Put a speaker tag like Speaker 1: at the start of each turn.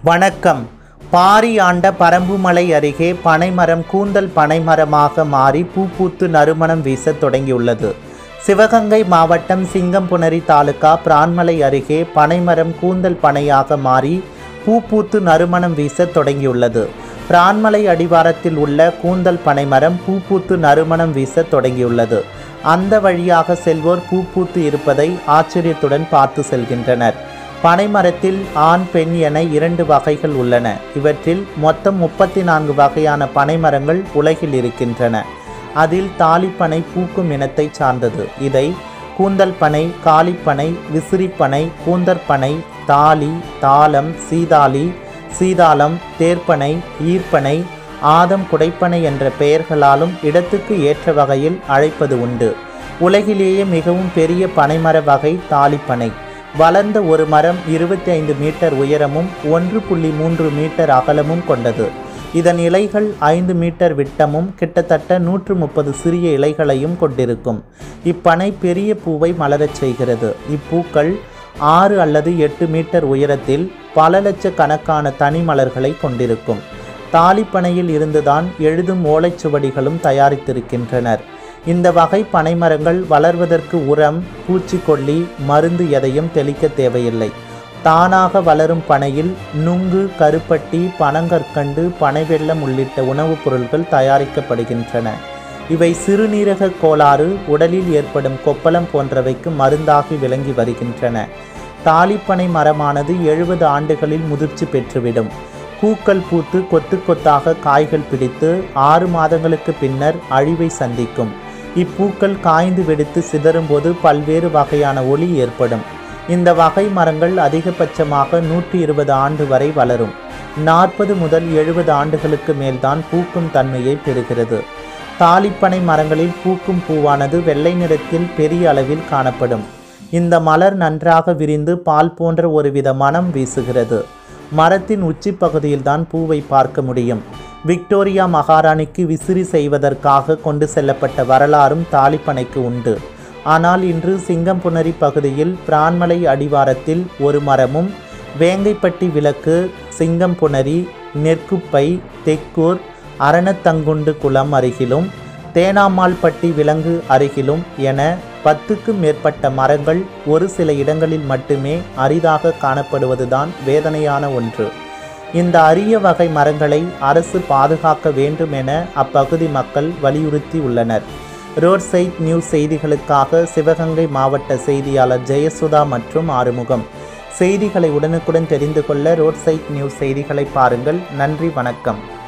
Speaker 1: வணக்கம் பாரி ஆண்ட பரம்புமலை அருகே பனைமரம் கூந்தல் பனைமரமாக மாறி பூ பூத்து நறுமணம் வீசத் தொடங்கியுள்ளது சிவகங்கை மாவட்டம் சிங்கம்புணரி தாலுகா பிரான்மலை அருகே பனைமரம் கூந்தல் பனையாக மாறி பூ பூத்து நறுமணம் வீசத் தொடங்கியுள்ளது பிரான்மலை அடிவாரத்தில் உள்ள கூந்தல் பனைமரம் பூ பூத்து நறுமணம் வீசத் தொடங்கியுள்ளது அந்த வழியாக செல்வோர் பூ பூத்து இருப்பதை ஆச்சரியத்துடன் பார்த்து செல்கின்றனர் பனைமரத்தில் ஆண் பெண் என இரண்டு வகைகள் உள்ளன இவற்றில் மொத்தம் முப்பத்தி நான்கு வகையான பனைமரங்கள் உலகில் இருக்கின்றன அதில் தாலிப்பனை பூக்கும் இனத்தைச் சார்ந்தது இதை கூந்தல் பனை காலிப்பனை விசிறிப்பனை கூந்தற்பனை தாலி தாளம் சீதாளி சீதாளம் தேர்ப்பனை ஈர்ப்பனை ஆதம் குடைப்பனை என்ற பெயர்களாலும் இடத்துக்கு ஏற்ற வகையில் அழைப்பது உண்டு உலகிலேயே மிகவும் பெரிய பனைமர வகை தாலிப்பனை வளர்ந்த ஒரு மரம் இருபத்தி ஐந்து மீட்டர் உயரமும் ஒன்று புள்ளி மூன்று மீட்டர் அகலமும் கொண்டது இதன் இலைகள் ஐந்து மீட்டர் விட்டமும் கிட்டத்தட்ட நூற்று முப்பது சிறிய இலைகளையும் கொண்டிருக்கும் இப்பனை பெரிய பூவை மலரச் செய்கிறது இப்பூக்கள் ஆறு அல்லது எட்டு மீட்டர் உயரத்தில் பல லட்சக்கணக்கான தனி மலர்களை கொண்டிருக்கும் தாலிப்பனையில் இருந்துதான் எழுதும் ஓலைச்சுவடிகளும் தயாரித்திருக்கின்றனர் இந்த வகை பனைமரங்கள் வளர்வதற்கு உரம் பூச்சிக்கொல்லி மருந்து எதையும் தெளிக்க தேவையில்லை தானாக வளரும் பனையில் நுங்கு கருப்பட்டி பனங்கற்கண்டு பனைவெல்லம் உள்ளிட்ட உணவுப் பொருட்கள் தயாரிக்கப்படுகின்றன இவை சிறுநீரக கோளாறு உடலில் ஏற்படும் கொப்பளம் போன்றவைக்கு மருந்தாகி விளங்கி வருகின்றன தாலிப்பனை மரமானது எழுபது ஆண்டுகளில் முதிர்ச்சி பெற்றுவிடும் பூக்கள் பூத்து கொத்து கொத்தாக காய்கள் பிடித்து ஆறு மாதங்களுக்கு பின்னர் அழிவை சந்திக்கும் இப்பூக்கள் காய்ந்து வெடித்து சிதறும்போது பல்வேறு வகையான ஒளி ஏற்படும் இந்த வகை மரங்கள் அதிகபட்சமாக நூற்றி இருபது ஆண்டு வரை வளரும் நாற்பது முதல் எழுபது ஆண்டுகளுக்கு மேல்தான் பூக்கும் தன்மையை பெறுகிறது தாலிப்பனை மரங்களில் பூக்கும் பூவானது வெள்ளை நிறத்தில் பெரிய அளவில் காணப்படும் இந்த மலர் நன்றாக விரிந்து பால் போன்ற ஒருவித மனம் வீசுகிறது மரத்தின் உச்சி பகுதியில்தான் பூவை பார்க்க முடியும் விக்டோரியா மகாராணிக்கு விசிறி செய்வதற்காக கொண்டு செல்லப்பட்ட வரலாறும் தாலிப்பனைக்கு உண்டு ஆனால் இன்று சிங்கம்புணரி பகுதியில் பிரான்மலை அடிவாரத்தில் ஒரு மரமும் வேங்கைப்பட்டி விளக்கு சிங்கம்புணரி நெற்குப்பை தெக்கூர் அரணத்தங்குண்டு குளம் அருகிலும் தேனாமால்பட்டி விலங்கு அருகிலும் என பத்துக்கும் மேற்பட்ட மரங்கள் ஒரு சில இடங்களில் மட்டுமே அரிதாக காணப்படுவதுதான் வேதனையான ஒன்று இந்த அரிய வகை மரங்களை அரசு பாதுகாக்க வேண்டும் என அப்பகுதி மக்கள் வலியுறுத்தி உள்ளனர் ரோட் சைட் நியூஸ் செய்திகளுக்காக சிவகங்கை மாவட்ட செய்தியாளர் ஜெயசுதா மற்றும் ஆறுமுகம் செய்திகளை உடனுக்குடன் தெரிந்து கொள்ள ரோட் சைட் நியூஸ் செய்திகளை பாருங்கள் நன்றி வணக்கம்